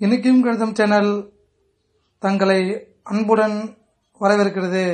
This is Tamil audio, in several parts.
இன்னைக்கும் கடிதம் சேனல் தங்களை அன்புடன் வரவேற்கிறது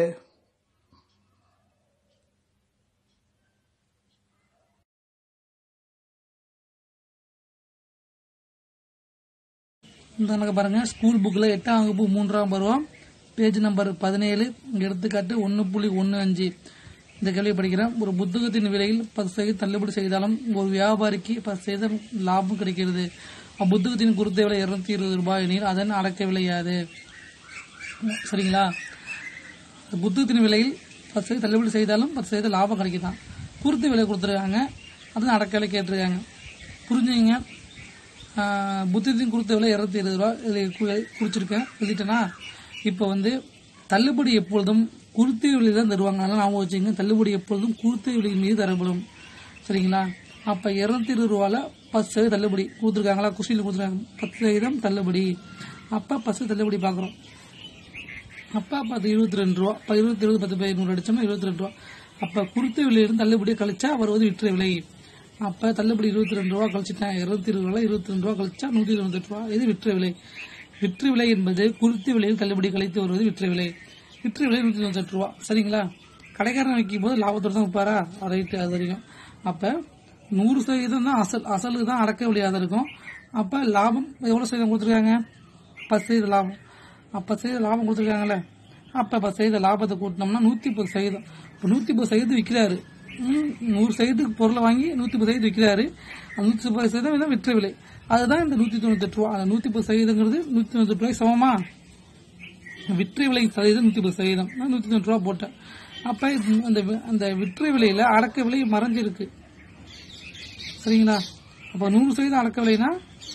இந்த கணக்கு பாருங்க ஸ்கூல் புக்கில் எட்டாம் வகுப்பு மூன்றாம் பருவம் பேஜ் நம்பர் பதினேழு எடுத்துக்காட்டு ஒன்று புள்ளி ஒன்று அஞ்சு இந்த கேள்வி படிக்கிறேன் ஒரு புத்தகத்தின் விலையில் பத்து சதவீதம் தள்ளுபடி செய்தாலும் ஒரு வியாபாரிக்கு பத்து சதவீதம் லாபம் கிடைக்கிறது அப்புத்தகத்தின் குருத்த விலை இருநூத்தி இருபது ரூபாய் எனில் அதன் அடக்க விலை யாது சரிங்களா அந்த புத்தகத்தின் விலையில் பத்து சதவீதம் தள்ளுபடி செய்தாலும் பத்து சதவீதம் லாபம் கிடைக்குதான் குருத்த விலை கொடுத்துருக்காங்க அதன் அடக்க விலை கேட்டிருக்காங்க புரிஞ்சுங்க ஆஹ் புத்தகத்தின் கொடுத்த விலை இருநூத்தி இருபது ரூபா இதில் கு- குறிச்சிருக்கேன் எழுதிட்டேனா இப்போ வந்து தள்ளுபடி எப்பொழுதும் குருத்து விலை தான் தருவாங்க அதனால நாம வச்சுங்க தள்ளுபடி எப்பொழுதும் குருத்து விலை மீது தரப்படும் சரிங்களா அப்போ இருநூத்தி இருபது ரூபால பத்து சதவீதம் தள்ளுபடி கொடுத்துருக்காங்களா குஷியில் கொடுத்துருக்காங்க பத்து சதவீதம் தள்ளுபடி அப்போ பத்து தள்ளுபடி பார்க்குறோம் அப்போ அப்போ அது இருபத்தி ரெண்டு ரூபா இப்போ இருபத்தி இருபது பத்து பேர் நூறு அடிச்சோம்னா இருபத்தி ரெண்டு ரூபா அப்போ கொடுத்த விலையிலிருந்து தள்ளுபடியை கழிச்சா வருவது விற்ற விலை அப்போ தள்ளுபடி இருபத்தி ரெண்டு ரூபா கழிச்சிட்டேன் இருபத்தி இருபது ரூபா இருபத்தி ரெண்டு ரூபா கழிச்சா நூற்றி இருபத்தெட்டு ரூபா இது விற்ற விலை விற்ற விலை என்பது குறித்த விலையில் தள்ளுபடி கழித்து வருவது விற்ற விலை விற்ற விலை நூற்றி இருபத்தெட்டு ரூபா சரிங்களா கடைக்காரன் வைக்கும் போது லாபத்தோட தான் விற்பாரா ரைட்டு அது வரைக்கும் அப்போ நூறு சதவீதம் தான் அசல் அசலுக்கு தான் அடக்க விலையாக இருக்கும் அப்போ லாபம் எவ்வளோ சதவீதம் கொடுத்துருக்காங்க பத்து சதவீத லாபம் அப்போ பத்து சதவீத லாபம் கொடுத்துருக்காங்கல்ல அப்போ பத்து சதவீத லாபத்தை கூட்டினோம்னா நூற்றி பத்து சதவீதம் இப்போ நூற்றி பத்து சதவீதம் விற்கிறாரு ம், நூறு சதவீதத்துக்கு பொருளை வாங்கி நூற்றி பத்து சதவீதம் விற்கிறாரு அந்த நூற்றி பத்து சதவீதம் இதான் விற்ற விலை அதுதான் இந்த நூற்றி தொண்ணூத்தெட்டு ரூபா அந்த நூற்றி பத்து சதவீதங்கிறது நூற்றி தொண்ணூத்தெட்டு ரூபாய்க்கு சமமா விற்ற விலை சதவீதம் நூற்றி பத்து சதவீதம் நான் நூற்றி தொண்ணூறு ரூபா போட்டேன் அப்போ அந்த வி- அந்த விற்ற விலையில் அடக்க விலை மறைஞ்சிருக்கு சரிங்களா அப்போ நூறு சதவீதம் அடக்க விலைனா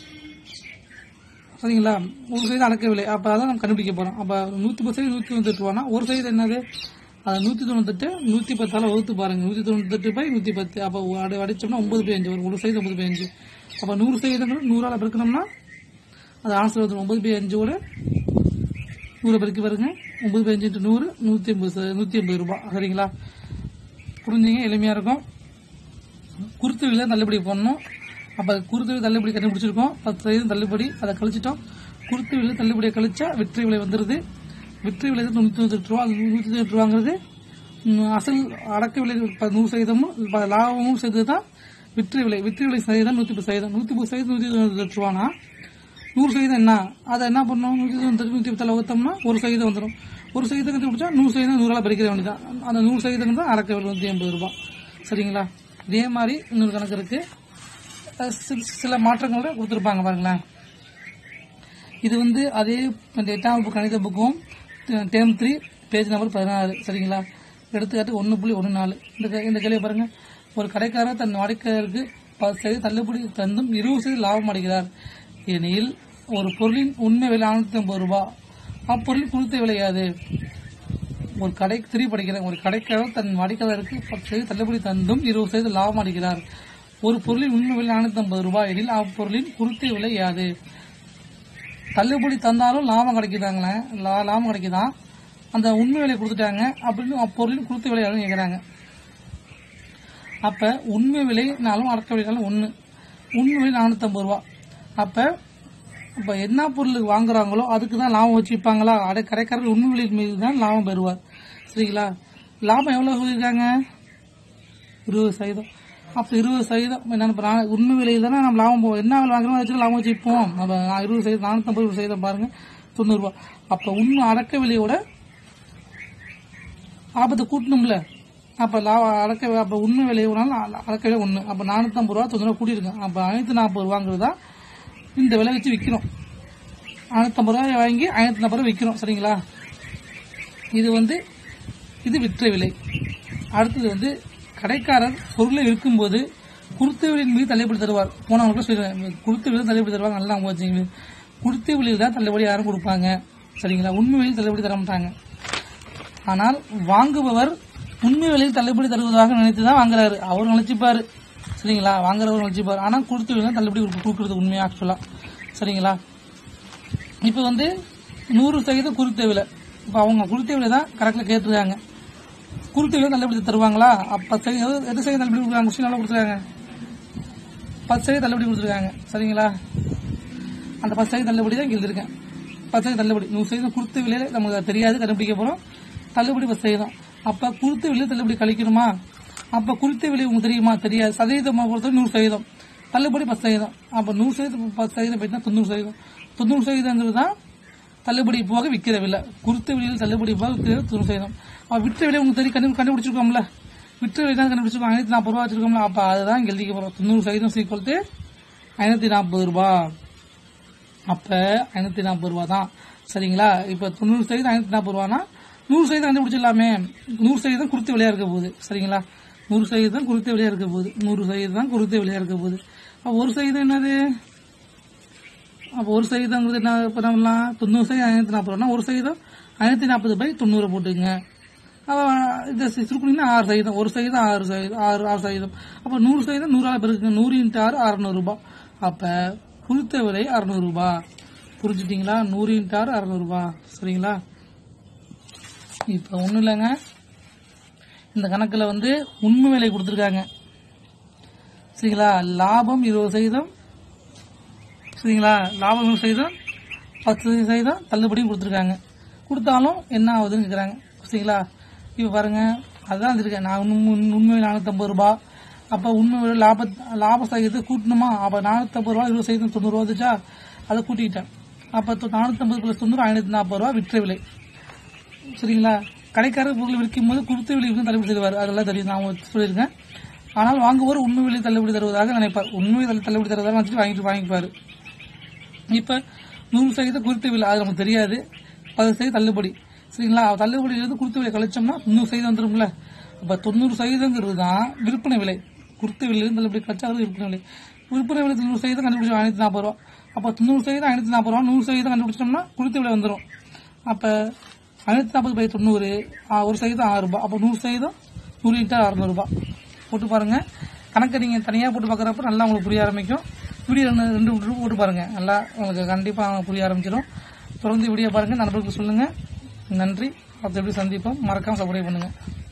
சரிங்களா ஒரு சதவீதம் அடக்க விலை அப்போ அதான் நம்ம கண்டுபிடிக்க போகிறோம் அப்போ நூற்றி பத்து சதவீதம் நூற்றி தொண்ணூத்தெட்டு ரூபானா ஒரு சதவீதம் என்னது அதை நூற்றி தொண்ணூத்தெட்டு நூற்றி பத்தால வகுத்து பாருங்க நூற்றி தொண்ணூத்தெட்டு பை நூற்றி பத்து அப்போ அடி அடிச்சோம்னா ஒன்பது பை அஞ்சு வரும் ஒரு சதவீதம் ஒன்பது பை அஞ்சு அப்போ நூறு சதவீதங்கள் நூறால் பெருக்கணும்னா அது ஆன்சர் வந்து ஒன்பது பை அஞ்சோட நூறு பெருக்கி பாருங்க ஒன்பது பை அஞ்சு இன்ட்டு நூறு நூற்றி ஐம்பது நூற்றி ஐம்பது ரூபாய் சரிங்களா புரிஞ்சுங்க எளிமையாக இருக்கும் குருத்து விலை தள்ளுபடி பண்ணணும் அப்போ குருத்து விலை தள்ளுபடி கண்டுபிடிச்சிருக்கோம் பத்து சதவீதம் தள்ளுபடி அதை கழிச்சிட்டோம் குருத்து விலை தள்ளுபடியை கழிச்சா வெற்றி விலை வந்துடுது வெற்றி விலை வந்து நூற்றி தொண்ணூற்றி ரூபா அது நூற்றி தொண்ணூற்றி ரூபாங்கிறது ம், அசல் அடக்க விலை ப- நூறு சதவீதமும் ப- லாபமும் சேர்த்து தான் விற்று விலை விற்று விலை சதவீதம் நூற்றி பத்து சதவீதம் நூற்றி பத்து சதவீதம் நூற்றி தொண்ணூற்றி ரூபானா நூறு சதவீதம் என்ன அதை என்ன பண்ணணும் நூற்றி தொண்ணூற்றி நூற்றி பத்தில் வகுத்தோம்னா ஒரு சதவீதம் வந்துடும் ஒரு சதவீதம் கண்டுபிடிச்சா நூறு சதவீதம் நூறால் பறிக்கிற வேண்டியதான் அந்த நூறு சதவீதம் தான் அடக்க விலை நூற்றி ஐம்பது ரூபாய் சரிங்களா இதே மாதிரி இன்னொரு கணக்கு இருக்கு அஹ் சில- சில மாற்றங்களோட கொடுத்துருப்பாங்க பாருங்களேன் இது வந்து அதே இந்த எட்டாம் வகுப்பு கணித புக்கும் டேம் த்ரீ பேஜ் நம்பர் பதினாறு சரிங்களா எடுத்துக்காட்டு ஒன்று புள்ளி ஒன்று நாலு இந்த கே- இந்த கேள்வி பாருங்க ஒரு கடைக்காரர் தன் வாடிக்கையாளருக்கு பத்து சதவீதம் தள்ளுபடி தந்தும் இருபது சதவீதம் லாபம் அடைகிறார் எனில் ஒரு பொருளின் உண்மை விலை நானூற்றி ஐம்பது ரூபாய் அப்பொருள் குறித்த விலையாது ஒரு கடை திரி படிக்கிறேன் ஒரு கடைக்காரர் தன் வாடிக்கையாளருக்கு பத்து சதவீதம் தள்ளுபடி தந்தும் இருபது சதவீதம் லாபம் அடைகிறார் ஒரு பொருளின் உண்மை விலை நானூத்தி ஐம்பது ரூபாய் எனில் அப்பொருளின் குருத்தி விலை யாது தள்ளுபடி தந்தாலும் லாபம் கிடைக்குதாங்களே லா- லாபம் கிடைக்குதான் அந்த உண்மை விலை கொடுத்துட்டாங்க அப்படின்னு அப்பொருளின் குருத்தி விலை யாருன்னு கேட்குறாங்க அப்ப உண்மை விலைனாலும் அடக்க விலைனாலும் ஒன்று உண்மை விலை நானூற்றம்பது ரூபா அப்ப இப்போ என்ன பொருள் வாங்குறாங்களோ அதுக்கு தான் லாபம் வச்சு விற்பாங்களா அடை கடைக்காரர் உண்மை விலை மீது தான் லாபம் பெறுவார் சரிங்களா லாபம் எவ்வளோ சொல்லியிருக்காங்க இருபது சதவீதம் அப்போ இருபது சதவீதம் என்னென்ன இப்போ நான் உண்மை விலையில் தானே நம்ம லாபம் போவோம் என்ன விலை வாங்குறோமோ வச்சு லாபம் வச்சு விற்போம் நம்ம இருபது சதவீதம் நானூற்றம்பது இருபது சதவீதம் பாருங்க தொண்ணூறுரூவா அப்போ உண்மை அடக்க விலையோட லாபத்தை கூட்டணும்ல அப்போ லாப அடக்க அப்போ உண்மை விலை வேணாலும் அடக்க விலை ஒன்று அப்போ நானூற்றம்பது ரூபா தொண்ணூறு கூட்டியிருக்கேன் அப்போ ஐநூற்றி நாற்பது ரூபாங்கிறது தான் இந்த விலை வச்சு விற்கிறோம் ஐநூற்றம்பது ரூபாய் வாங்கி ஐநூற்றி நாற்பது ரூபாய் விற்கிறோம் சரிங்களா இது வந்து இது விற்ற விலை அடுத்தது வந்து கடைக்காரர் பொருளை விற்கும்போது குருத்த விலையின் மீது தள்ளுபடி தருவார் போனவங்களுக்கு சொல்லுவேன் குருத்த விலை தள்ளுபடி தருவாங்க நல்லா வச்சுங்க குருத்த விலையில் தான் தள்ளுபடி யாரும் கொடுப்பாங்க சரிங்களா உண்மை விலையில் தள்ளுபடி தர மாட்டாங்க ஆனால் வாங்குபவர் உண்மை விலையில் தள்ளுபடி தருவதாக நினைத்து தான் வாங்குறாரு அவர் நினைச்சுப்பாரு சரிங்களா வாங்குறவர் நினைச்சுப்பாரு ஆனால் கொடுத்த விலை தான் தள்ளுபடி கொடுக்க- கொடுக்கறது உண்மையா ஆக்சுவலா சரிங்களா இப்போ வந்து நூறு சதவீதம் குறித்த விலை இப்போ அவங்க குறித்த விலை தான் கரெக்டாக கேட்டிருக்காங்க குறித்த விலை தள்ளுபடி தருவாங்களா அப்போ பத்து சதவீதம் எது சதவீதம் தள்ளுபடி கொடுக்குறாங்க முஸ்லீம் எவ்வளோ கொடுத்துருக்காங்க பத்து சதவீதம் தள்ளுபடி கொடுத்துருக்காங்க சரிங்களா அந்த பத்து சதவீதம் தள்ளுபடி தான் இங்கே எழுதியிருக்கேன் பத்து சதவீதம் தள்ளுபடி நூறு சதவீதம் கொடுத்த விலையில நமக்கு அது தெரியாது கண்டுபிடிக்க போகிறோம் தள்ளுபடி பத்து சதவீதம் அப்போ கொடுத்த விலையில தள்ளுபடி கழிக்கணுமா அப்போ குறித்த விலை உங்களுக்கு தெரியுமா தெரியாது சதவீதமாக பொறுத்தவரை நூறு சதவீதம் தள்ளுபடி பத்து சதவீதம் அப்போ நூறு சதவீதம் பத்து சதவீதம் போயிட்டுனா தொண்ணூறு சதவீதம் தொண்ணூறு சதவீதங்கிறது தான் தள்ளுபடி போக விற்கிற விலை குறித்த விலையில் தள்ளுபடி போக விற்கிற தொண்ணூறு சதவீதம் அப்போ விற்ற விலை உங்களுக்கு தெரியும் கண்டு கண்டுபிடிச்சிருக்கோம்ல விற்ற விலை தான் கண்டுபிடிச்சிருக்கோம் ஐநூற்றி நாற்பது ரூபா வச்சிருக்கோம்ல அப்போ அதுதான் இங்க எழுதிக்க போகிறோம் தொண்ணூறு சதவீதம் சீக்கிரம் ஐநூற்றி நாற்பது ரூபா அப்போ ஐநூற்றி நாற்பது ரூபா தான் சரிங்களா இப்போ தொண்ணூறு சதவீதம் ஐநூற்றி நாற்பது ரூபானா நூறு சதவீதம் கண்டுபிடிச்சிடலாமே நூறு சதவீதம் குறித்த விலையா இருக்க போகுது சரிங்களா நூறு சதவீதம் குறித்த விலையா இருக்க போகுது நூறு சதவீதம் தான் குறித்த விலையா இருக்க போகுது அப்போ ஒரு சதவீதம் என்னது அப்போ ஒரு சதவீதங்கிறது என்ன பண்ணலாம் தொண்ணூறு சதவீதம் ஐநூற்றி நாற்பது ரூபா ஒரு சதவீதம் ஐநூற்றி நாற்பது பை தொண்ணூறு போட்டுங்க அப்போ இதை சுருக்குனீங்கன்னா ஆறு சதவீதம் ஒரு சதவீதம் ஆறு சதவீதம் ஆறு ஆறு சதவீதம் அப்போ நூறு சதவீதம் நூறால் பெருக்குங்க நூறு இன்ட்டு ஆறு அறநூறு ரூபாய் அப்போ குறித்த விலை அறநூறு ரூபாய் புரிஞ்சுட்டீங்களா நூறு இன்ட்டு ஆறு அறநூறு ரூபாய் சரிங்களா இப்போ ஒன்றும் இல்லைங்க இந்த கணக்கில் வந்து உண்மை விலை கொடுத்துருக்காங்க சரிங்களா லாபம் இருபது சதவீதம் சரிங்களா லாபம் இருபது சதவீதம் பத்து சதவீதம் தள்ளுபடியும் கொடுத்துருக்காங்க கொடுத்தாலும் என்ன ஆகுதுன்னு கேட்குறாங்க சரிங்களா இப்போ பாருங்க அதான் இருக்கேன் நான் உண்மை உண்மை நானூற்றம்பது ரூபா அப்போ உண்மை விலை லாப லாப சதவீதத்தை கூட்டணுமா அப்போ நானூற்றம்பது ரூபா இருபது சதவீதம் தொண்ணூறு ரூபா வந்துச்சா அதை கூட்டிக்கிட்டேன் அப்போ நானூற்றம்பது ப்ளஸ் தொண்ணூறு ஐநூற்றி நாற்பது ரூபா விற்ற விலை சரிங்களா கடைக்காரர் பொருள் விற்கும் போது கொடுத்த விலைக்கு தள்ளுபடி தருவார் அதெல்லாம் தெரியும் நான் சொல்லியிருக்கேன் ஆனால் வாங்குவோர் உண்மை விலை தள்ளுபடி தருவதாக நினைப்பார் உண்மை விலை தள்ளுபடி தருவதாக நினைச்சிட்டு வாங்கிட்டு வாங்கிப்பாரு இப்ப நூறு சதவீதம் குறித்த விலை அது நமக்கு தெரியாது பத்து சதவீதம் தள்ளுபடி சரிங்களா தள்ளுபடியிலிருந்து குறித்த விலை கழிச்சோம்னா தொண்ணூறு சதவீதம் வந்துரும்ல அப்ப தொண்ணூறு சதவீதங்கிறது தான் விற்பனை விலை குறித்த விலையிலிருந்து தள்ளுபடி கழிச்சா அது விற்பனை விலை விற்பனை விலை தொண்ணூறு சதவீதம் கண்டுபிடிச்சோம் ஐநூத்தி நாற்பது ரூபா அப்ப தொண்ணூறு சதவீதம் ஐநூத்தி நாற்பது ரூபா நூறு சதவீதம் கண்டுபிடிச்சோம்னா குறித்த விலை வந்துடும் அப்ப ஐநூத்தி நாற்பது பை தொண்ணூறு ஆ, ஒரு சதவீதம் ஆறு ரூபாய் அப்போ நூறு சதவீதம் நூறு லிட்டர் அறுநூறு ரூபாய் போட்டு பாருங்க கணக்கை நீங்க தனியா போட்டு பார்க்கறப்ப நல்லா உங்களுக்கு புரிய ஆரம்பிக்கும் வீடியோ ரெண்டு ரெண்டு விட்டு போட்டு பாருங்க நல்லா உங்களுக்கு கண்டிப்பா புரிய ஆரம்பிச்சிடும் தொடர்ந்து வீடியோ பாருங்க நண்பர்களுக்கு சொல்லுங்க நன்றி அடுத்த எப்படி சந்திப்போம் மறக்காம சப்ஸ்கிரைப் பண்ணுங்க